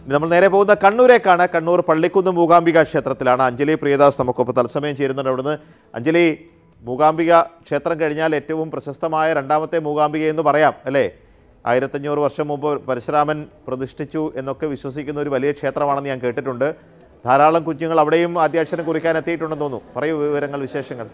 ഇനി നമ്മൾ നേരെ പോകുന്ന കണ്ണൂരേക്കാണ് കണ്ണൂർ പള്ളിക്കുന്ന് മൂകാംബിക ക്ഷേത്രത്തിലാണ് അഞ്ജലി പ്രിയദാസ് നമുക്കൊപ്പം തത്സമയം ചേരുന്നുണ്ട് അവിടുന്ന് അഞ്ജലി മൂകാംബിക ക്ഷേത്രം കഴിഞ്ഞാൽ ഏറ്റവും പ്രശസ്തമായ രണ്ടാമത്തെ മൂകാംബിക എന്ന് പറയാം അല്ലേ ആയിരത്തഞ്ഞൂറ് വർഷം മുമ്പ് പരശുരാമൻ പ്രതിഷ്ഠിച്ചു എന്നൊക്കെ വിശ്വസിക്കുന്ന ഒരു വലിയ ക്ഷേത്രമാണെന്ന് ഞാൻ കേട്ടിട്ടുണ്ട് ധാരാളം കുഞ്ഞുങ്ങൾ അവിടെയും ആദ്യാക്ഷരം കുറിക്കാൻ എത്തിയിട്ടുണ്ടെന്ന് തോന്നുന്നു പറയൂ വിവരങ്ങൾ വിശേഷങ്ങൾ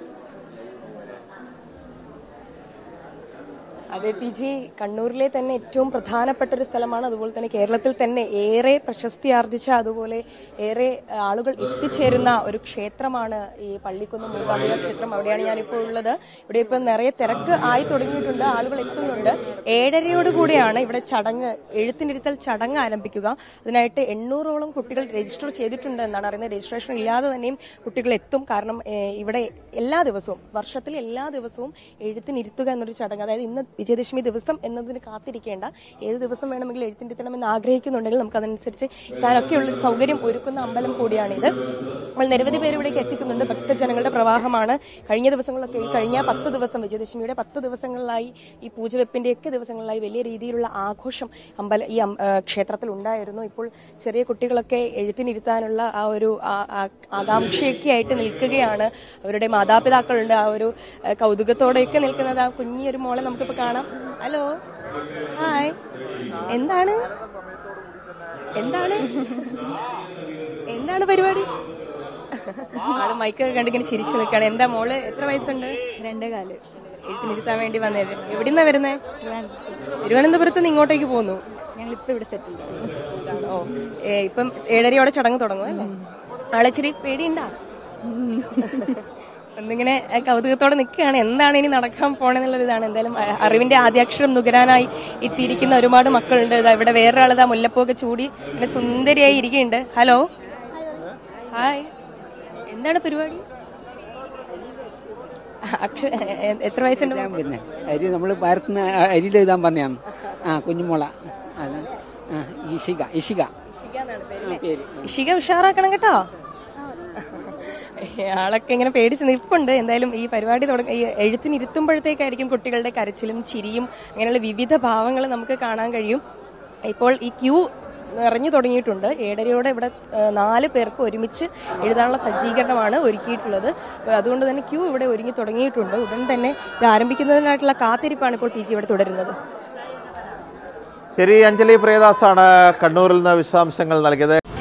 അതെ പി ജി കണ്ണൂരിലെ തന്നെ ഏറ്റവും പ്രധാനപ്പെട്ട ഒരു സ്ഥലമാണ് അതുപോലെ തന്നെ കേരളത്തിൽ തന്നെ ഏറെ പ്രശസ്തി ആർജിച്ച അതുപോലെ ഏറെ ആ, ആളുകൾ എത്തിച്ചേരുന്ന ഒരു ക്ഷേത്രമാണ് ഈ പള്ളിക്കുന്ന് മൂകാംബിക ക്ഷേത്രം അവിടെയാണ് ഞാനിപ്പോൾ ഉള്ളത് ഇവിടെ ഇപ്പം നിറയെ തിരക്ക് ആയി തുടങ്ങിയിട്ടുണ്ട് ആളുകൾ എത്തുന്നുണ്ട് ഏഴരയോട് കൂടിയാണ് ഇവിടെ ചടങ്ങ് എഴുത്തിനിരുത്തൽ ചടങ്ങ് ആരംഭിക്കുക അതിനായിട്ട് എണ്ണൂറോളം കുട്ടികൾ രജിസ്റ്റർ ചെയ്തിട്ടുണ്ട് എന്നാണ് അറിയുന്നത് രജിസ്ട്രേഷൻ ഇല്ലാതെ തന്നെയും കുട്ടികൾ എത്തും കാരണം ഏഹ്, ഇവിടെ എല്ലാ ദിവസവും വർഷത്തിൽ എല്ലാ ദിവസവും എഴുത്തിനിരുത്തുക എന്നൊരു ചടങ്ങ് അതായത് ഇന്ന് വിജയദശമി ദിവസം എന്നതിന് കാത്തിരിക്കേണ്ട ഏത് ദിവസം വേണമെങ്കിലും എഴുത്തിനിരുത്തണമെന്ന് ആഗ്രഹിക്കുന്നുണ്ടെങ്കിൽ നമുക്ക് അതനുസരിച്ച് എത്താനൊക്കെയുള്ള ഒരു സൗകര്യം ഒരുക്കുന്ന അമ്പലം കൂടിയാണിത് നമ്മൾ നിരവധി പേര് ഇവിടേക്ക് എത്തിക്കുന്നുണ്ട് ഭക്തജനങ്ങളുടെ പ്രവാഹമാണ് കഴിഞ്ഞ ദിവസങ്ങളിലൊക്കെ ഈ കഴിഞ്ഞ പത്ത് ദിവസം വിജയദശമിയുടെ പത്ത് ദിവസങ്ങളിലായി ഈ പൂജവെപ്പിന്റെയൊക്കെ ദിവസങ്ങളിലായി വലിയ രീതിയിലുള്ള ആഘോഷം അമ്പല ഈ അം- ആ, ക്ഷേത്രത്തിൽ ഉണ്ടായിരുന്നു ഇപ്പോൾ ചെറിയ കുട്ടികളൊക്കെ എഴുത്തിനിരുത്താനുള്ള ആ ഒരു ആ- ആ- ആകാംക്ഷയൊക്കെ ആയിട്ട് നിൽക്കുകയാണ് അവരുടെ മാതാപിതാക്കളുണ്ട് ആ ഒരു ആ, കൗതുകത്തോടെയൊക്കെ നിൽക്കുന്നത് ആ കുഞ്ഞിയൊരു മോളെ നമുക്കിപ്പോൾ കാണാം ഹലോ ഹായ് എന്താണ് എന്താണ് എന്താണ് പരിപാടി ആള് മൈക്കൊക്കെ കണ്ടിങ്ങനെ ചിരിച്ചു നിൽക്കാണ് എന്താ മോള് എത്ര വയസ്സുണ്ട് രണ്ടേ കാല് എഴുത്തിനിരുത്താൻ വേണ്ടി വന്നത് എവിടുന്നാ വരുന്നേ തിരുവനന്തപുരത്ത് നിന്ന് ഇങ്ങോട്ടേക്ക് പോന്നു ഞങ്ങൾ ഇപ്പൊ ഇവിടെ സെറ്റിൽ ഓ ഏ, ഇപ്പം ഏഴരയോടെ ചടങ്ങ് തുടങ്ങും അല്ലേ ആളെ ഇച്ചിരി പേടിയുണ്ടാ ഒന്നിങ്ങനെ ഏ, കൗതുകത്തോടെ നിൽക്കുകയാണ് എന്താണ് ഇനി നടക്കാൻ പോണെന്നുള്ളത് ഇതാണ് എന്തായാലും ആ, അറിവിന്റെ ആദ്യാക്ഷരം നുകരാനായി എത്തിയിരിക്കുന്ന ഒരുപാട് മക്കളുണ്ട് ഇതാ ഇവിടെ വേറൊരാളിതാ മുല്ലപ്പൂക്കെ ചൂടി ഇങ്ങനെ സുന്ദരിയായി ഇരിക്കുന്നുണ്ട് ഹലോ ഹായ് എന്താണ് പരിപാടി അക്ഷ എ- എത്ര വയസ്സുണ്ട് എഴുതാൻ പിന്നെ അരി നമ്മൾ പരത്തുന്ന അരിയിൽ എഴുതാൻ പറഞ്ഞാണ് ആ കുഞ്ഞുമോള അതാ ആ ഇഷിക ഇഷിക ആ, പേര് ഇഷിക ഉഷാറാക്കണം കേട്ടോ ആളൊക്കെ ഇങ്ങനെ പേടിച്ച് നിൽപ്പുണ്ട് എന്തായാലും ഈ പരിപാടി തുടങ്ങി ഈ എഴുത്തിനിരുത്തുമ്പോഴത്തേക്കായിരിക്കും കുട്ടികളുടെ കരച്ചിലും ചിരിയും അങ്ങനെയുള്ള വിവിധ ഭാവങ്ങൾ നമുക്ക് കാണാൻ കഴിയും ഇപ്പോൾ ഈ ക്യൂ നിറഞ്ഞു തുടങ്ങിയിട്ടുണ്ട് ഏഴരയോടെ ഇവിടെ ആ, നാല് പേർക്ക് ഒരുമിച്ച് എഴുതാനുള്ള സജ്ജീകരണമാണ് ഒരുക്കിയിട്ടുള്ളത് അപ്പോൾ അതുകൊണ്ട് തന്നെ ക്യൂ ഇവിടെ ഒരുങ്ങി തുടങ്ങിയിട്ടുണ്ട് ഉടൻ തന്നെ ഇത് ആരംഭിക്കുന്നതിനായിട്ടുള്ള കാത്തിരിപ്പാണ് ഇപ്പോൾ പി ജി ഇവിടെ തുടരുന്നത് ശരി അഞ്ജലി പ്രിയദാസാണ് കണ്ണൂരിൽ നിന്ന് വിശദാംശങ്ങൾ നൽകിയത്